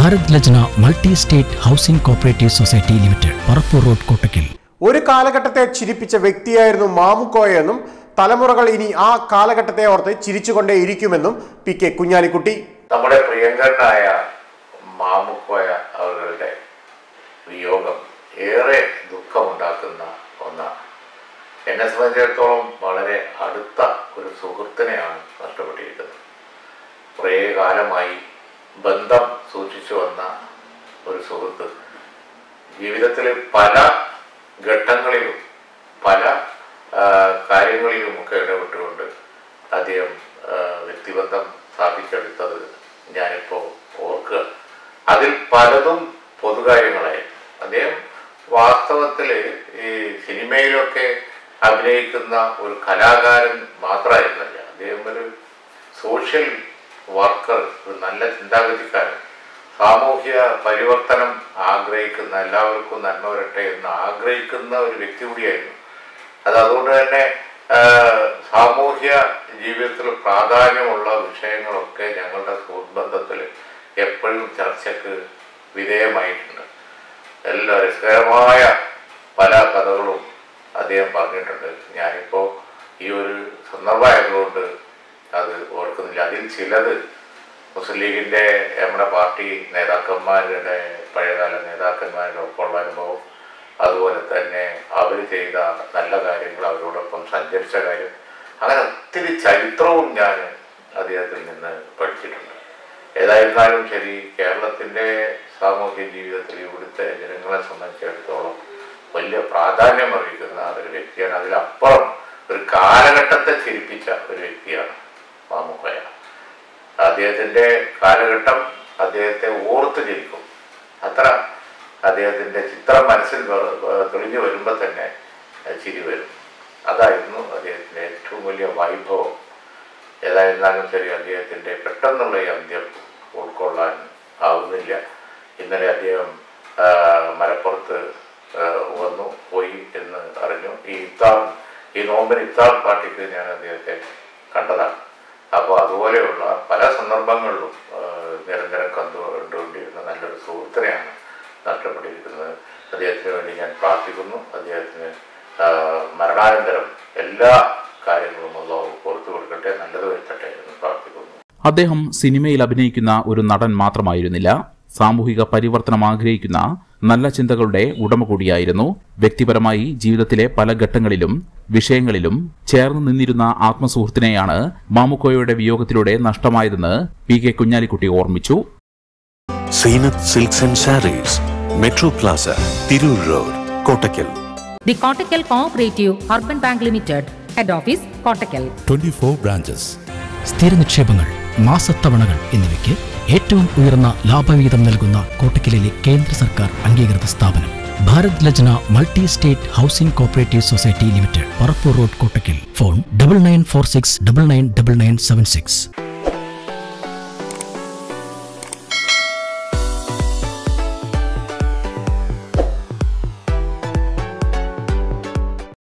Bharat Lajna multi state housing cooperative society limited Parappur road Kottakkal ഒരു കാലഘട്ടത്തെ ചിരിപ്പിച്ച വ്യക്തിയായിരുന്നു മാമുക്കോയ എന്നും തലമുറകൾ ഇനി ആ കാലഘട്ടത്തെ ഓർത്ത് ചിരിച്ചുകൊണ്ടേയിരിക്കുമെന്നും പി കെ കുഞ്ഞാലിക്കുട്ടി നമ്മുടെ പ്രിയങ്കരനായ മാമുക്കോയ അവരുടെ വിയോഗം ഏറെ ദുഃഖമുണ്ടാക്കുന്ന ഒന്നാണ് എന്നെ സംബന്ധിച്ചിടത്തോളം വളരെ അടുത്ത ഒരു സുഹൃത്തിനെയാണ് നഷ്ടപ്പെട്ടിരിക്കുന്നത് കുറേ കാലമായി ബന്ധം സൂക്ഷിച്ചു വന്ന ഒരു സുഹൃത്ത് ജീവിതത്തിൽ പല ഘട്ടങ്ങളിലും പല ആ, കാര്യങ്ങളിലുമൊക്കെ ഇടപെട്ടുകൊണ്ട് അദ്ദേഹം ആ, വ്യക്തിബന്ധം സ്ഥാപിച്ചെടുത്തത് ഞാനിപ്പോൾ ഓർക്കുക അതിൽ പലതും പൊതുകാര്യങ്ങളായി അദ്ദേഹം വാസ്തവത്തിൽ ഈ സിനിമയിലൊക്കെ അഭിനയിക്കുന്ന ഒരു കലാകാരൻ മാത്രമായിരുന്നില്ല അദ്ദേഹം ഒരു സോഷ്യൽ വർക്കർ ഒരു നല്ല ചിന്താഗതിക്കാരൻ സാമൂഹ്യ പരിവർത്തനം ആഗ്രഹിക്കുന്ന എല്ലാവർക്കും നന്മ വരട്ടെ എന്ന് ആഗ്രഹിക്കുന്ന ഒരു വ്യക്തി കൂടിയായിരുന്നു അത് അതുകൊണ്ട് തന്നെ ആ, സാമൂഹ്യ ജീവിതത്തിൽ പ്രാധാന്യമുള്ള വിഷയങ്ങളൊക്കെ ഞങ്ങളുടെ സുഹൃത്ബന്ധത്തിൽ എപ്പോഴും ചർച്ചയ്ക്ക് വിധേയമായിട്ടുണ്ട് എല്ലാ രസകരമായ പല കഥകളും അദ്ദേഹം പറഞ്ഞിട്ടുണ്ട് ഞാനിപ്പോൾ ഈ ഒരു സന്ദർഭമായതുകൊണ്ട് അത് ഓർക്കുന്നില്ല അതിൽ ചിലത് മുസ്ലിം ലീഗിൻ്റെ നമ്മുടെ പാർട്ടി നേതാക്കന്മാരുടെ പഴയകാല നേതാക്കന്മാരുടെ ഒപ്പമുള്ള അനുഭവം അതുപോലെ തന്നെ അവർ ചെയ്ത നല്ല കാര്യങ്ങൾ അവരോടൊപ്പം സഞ്ചരിച്ച കാര്യം അങ്ങനെ ഒത്തിരി ചരിത്രവും ഞാൻ അദ്ദേഹത്തിൽ നിന്ന് പഠിച്ചിട്ടുണ്ട് ഏതായിരുന്നാലും ശരി കേരളത്തിൻ്റെ സാമൂഹ്യ ജീവിതത്തിൽ ഇവിടുത്തെ ജനങ്ങളെ സംബന്ധിച്ചിടത്തോളം വലിയ പ്രാധാന്യം അറിയിക്കുന്ന ഒരു വ്യക്തിയാണ് അതിലപ്പുറം ഒരു കാലഘട്ടത്തെ ചിരിപ്പിച്ച ഒരു വ്യക്തിയാണ് മാമുക്കോയ അദ്ദേഹത്തിൻ്റെ കാലഘട്ടം അദ്ദേഹത്തെ ഓർത്ത് ജനിക്കും അത്ര അദ്ദേഹത്തിൻ്റെ ചിത്രം മനസ്സിൽ വ- വ- തെളിഞ്ഞു വരുമ്പോൾ തന്നെ അഹ് ചിരി വരും അതായിരുന്നു അദ്ദേഹത്തിൻ്റെ ഏറ്റവും വലിയ വൈഭവം ഏതായിരുന്നാലും ശരി അദ്ദേഹത്തിൻ്റെ പെട്ടെന്നുള്ള ഈ അന്ത്യം ഉൾക്കൊള്ളാൻ ആവുന്നില്ല ഇന്നലെ അദ്ദേഹം ആ, മലപ്പുറത്ത് ആ, വന്നു പോയി എന്ന് അറിഞ്ഞു ഈ ഇഫ്താർ ഈ നോമ്പിന് ഇഫ്താർ പാർട്ടിക്ക് ഞാൻ അദ്ദേഹത്തെ കണ്ടതാണ് അപ്പോൾ അതുപോലെയുള്ള പല സന്ദർഭങ്ങളിലും ആ, നിരന്തരം കണ്ടു കണ്ടുകൊണ്ടിരുന്ന നല്ലൊരു സുഹൃത്തിനെയാണ് നഷ്ടപ്പെട്ടിരിക്കുന്നത് അദ്ദേഹത്തിന് വേണ്ടി ഞാൻ പ്രാർത്ഥിക്കുന്നു അദ്ദേഹത്തിന് ആ, മരണാനന്തരം എല്ലാ കാര്യങ്ങളും അള്ളാഹു പുറത്തു കൊടുക്കട്ടെ നല്ലത് വരുത്തട്ടെ എന്ന് പ്രാർത്ഥിക്കുന്നു അദ്ദേഹം സിനിമയിൽ അഭിനയിക്കുന്ന ഒരു നടൻ മാത്രമായിരുന്നില്ല സാമൂഹിക പരിവർത്തനം ആഗ്രഹിക്കുന്ന നല്ല ചിന്തകളുടെ ഉടമ കൂടിയായിരുന്നു വ്യക്തിപരമായി ജീവിതത്തിലെ പല ഘട്ടങ്ങളിലും വിഷയങ്ങളിലും ചേർന്ന് നിന്നിരുന്ന ആത്മസുഹൃത്തിനെയാണ് മാമുക്കോയുടെ വിയോഗത്തിലൂടെ നഷ്ടമായതെന്ന് പി കെ കുഞ്ഞാലിക്കുട്ടി ഓർമ്മിച്ചു Zeenath silks and sarees metro plaza Tirur road Kottakkal The Kottakkal Cooperative Urban Bank Limited, Head Office, Kottakkal. 24 branches. സ്ഥിര നിക്ഷേപങ്ങൾ മാസത്തവണകൾ എന്നിവയ്ക്ക് ഏറ്റവും ഉയർന്ന ലാഭവിഹിതം നൽകുന്ന കോട്ടക്കലിലെ കേന്ദ്ര സർക്കാർ അംഗീകൃത സ്ഥാപനം Bharat Lajna multi state housing cooperative society limited Parappur road Kottakkal phone double nine four six double nine double nine seven six